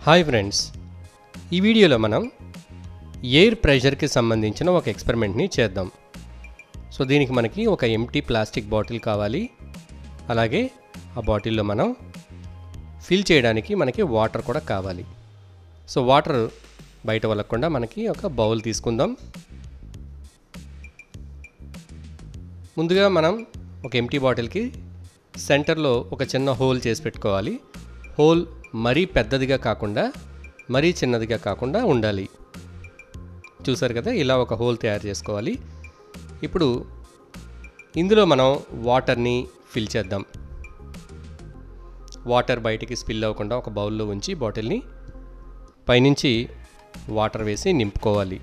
hi friends ఈ వీడియోలో మనం ఎయిర్ ప్రెషర్కి సంబంధించిన ఒక ఎక్స్పెరిమెంట్ని చేద్దాం సో దీనికి మనకి ఒక ఎంటీ ప్లాస్టిక్ బాటిల్ కావాలి అలాగే ఆ బాటిల్లో మనం ఫిల్ చేయడానికి మనకి వాటర్ కూడా కావాలి సో వాటర్ బయట వలకుండా మనకి ఒక బౌల్ తీసుకుందాం ముందుగా మనం ఒక ఎంటీ బాటిల్కి సెంటర్లో ఒక చిన్న హోల్ చేసి పెట్టుకోవాలి హోల్ మరీ పెద్దదిగా కాకుండా మరీ చిన్నదిగా కాకుండా ఉండాలి చూసారు కదా ఇలా ఒక హోల్ తయారు చేసుకోవాలి ఇప్పుడు ఇందులో మనం వాటర్ని ఫిల్ చేద్దాం వాటర్ బయటికి స్పిల్ అవ్వకుండా ఒక బౌల్లో ఉంచి బాటిల్ని పైనుంచి వాటర్ వేసి నింపుకోవాలి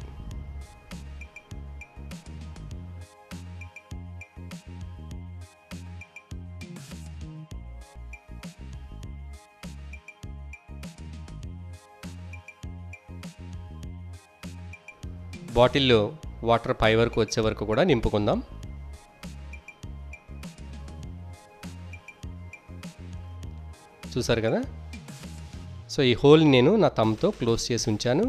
బాటిల్లో వాటర్ పై వరకు వచ్చే వరకు కూడా నింపుకుందాం చూసారు కదా సో ఈ హోల్ నేను నా తమ్తో క్లోజ్ చేసి ఉంచాను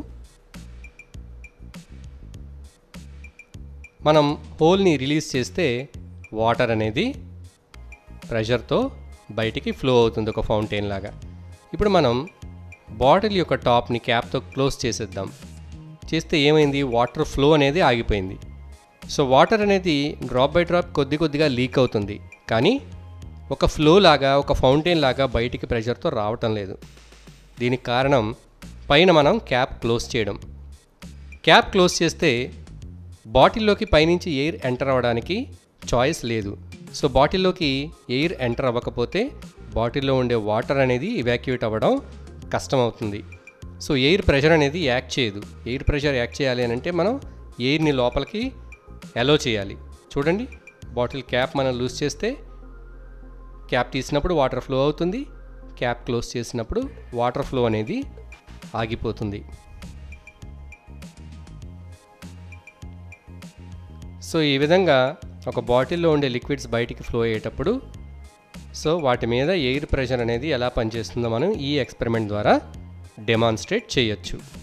మనం హోల్ని రిలీజ్ చేస్తే వాటర్ అనేది ప్రెషర్తో బయటికి ఫ్లో అవుతుంది ఒక ఫౌంటైన్ లాగా ఇప్పుడు మనం బాటిల్ యొక్క టాప్ని క్యాప్తో క్లోజ్ చేసేద్దాం చేస్తే ఏమైంది వాటర్ ఫ్లో అనేది ఆగిపోయింది సో వాటర్ అనేది డ్రాప్ బై డ్రాప్ కొద్ది కొద్దిగా లీక్ అవుతుంది కానీ ఒక ఫ్లో లాగా ఒక ఫౌంటైన్ లాగా బయటికి ప్రెషర్తో రావటం లేదు దీనికి కారణం పైన మనం క్యాప్ క్లోజ్ చేయడం క్యాప్ క్లోజ్ చేస్తే బాటిల్లోకి పైనుంచి ఎయిర్ ఎంటర్ అవ్వడానికి చాయిస్ లేదు సో బాటిల్లోకి ఎయిర్ ఎంటర్ అవ్వకపోతే బాటిల్లో ఉండే వాటర్ అనేది ఇవాక్యుయేట్ అవ్వడం కష్టమవుతుంది సో ఎయిర్ ప్రెషర్ అనేది యాక్ట్ చేయదు ఎయిర్ ప్రెషర్ యాక్ట్ చేయాలి అని అంటే మనం ఎయిర్ని లోపలికి అలో చేయాలి చూడండి బాటిల్ క్యాప్ మనం లూజ్ చేస్తే క్యాప్ తీసినప్పుడు వాటర్ ఫ్లో అవుతుంది క్యాప్ క్లోజ్ చేసినప్పుడు వాటర్ ఫ్లో అనేది ఆగిపోతుంది సో ఈ విధంగా ఒక బాటిల్లో ఉండే లిక్విడ్స్ బయటికి ఫ్లో అయ్యేటప్పుడు సో వాటి మీద ఎయిర్ ప్రెషర్ అనేది ఎలా పనిచేస్తుందో మనం ఈ ఎక్స్పెరిమెంట్ ద్వారా డెమాన్స్ట్రేట్ చేయొచ్చు